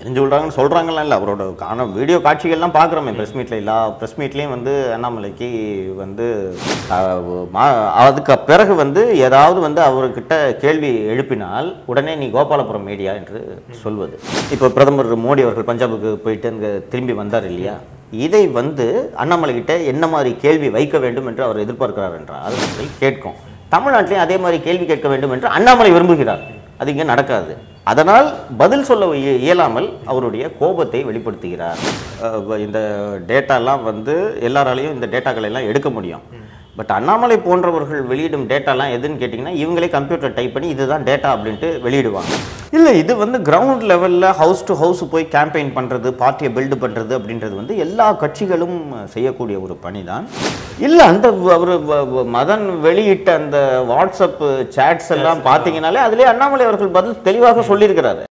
தெரிஞ்சு விடுறாங்கன்னு சொல்கிறாங்கலாம் இல்லை அவரோட காண வீடியோ காட்சிகள்லாம் பார்க்குறோமே ப்ரெஸ் மீட்டில் எல்லா ப்ரெஸ் மீட்லேயும் வந்து அண்ணாமலைக்கு வந்து அஹ், மா- அதுக்கு பிறகு வந்து ஏதாவது வந்து அவர்கிட்ட கேள்வி எழுப்பினால் உடனே நீ கோபாலபுரம் மீடியா என்று சொல்வது இப்போ பிரதமர் மோடி அவர்கள் பஞ்சாபுக்கு போயிட்டு அங்கே திரும்பி வந்தார் இல்லையா இதை வந்து அண்ணாமலை கிட்ட என்ன மாதிரி கேள்வி வைக்க வேண்டும் என்று அவர் எதிர்பார்க்கிறார் என்றால் அதை கேட்கும் தமிழ்நாட்டிலையும் அதே மாதிரி கேள்வி கேட்க வேண்டும் என்று அண்ணாமலை விரும்புகிறார் அது இங்கே நடக்காது அதனால் பதில் சொல்ல இய- இயலாமல் அவருடைய கோபத்தை வெளிப்படுத்துகிறார் அஹ் இந்த டேட்டாலாம் வந்து எல்லாராலையும் இந்த டேட்டாக்களை எல்லாம் எடுக்க முடியும் பட் அண்ணாமலை போன்றவர்கள் வெளியிடும் டேட்டாலாம் எதுன்னு கேட்டிங்கன்னா இவங்களே கம்ப்யூட்டர் டைப் பண்ணி இதுதான் டேட்டா அப்படின்ட்டு வெளியிடுவாங்க இல்லை இது வந்து கிரவுண்ட் லெவலில் ஹவுஸ் டு ஹவுஸ் போய் கேம்பெயின் பண்ணுறது பார்ட்டியை பில்டு பண்ணுறது அப்படின்றது வந்து எல்லா கட்சிகளும் செய்யக்கூடிய ஒரு பணி தான் இல்லை அந்த அவர் மதன் வெளியிட்ட அந்த வாட்ஸ்அப் சேட்ஸ் எல்லாம் பார்த்தீங்கனாலே அதிலே அண்ணாமலை அவர்கள் பதில் தெளிவாக சொல்லியிருக்கிறாரு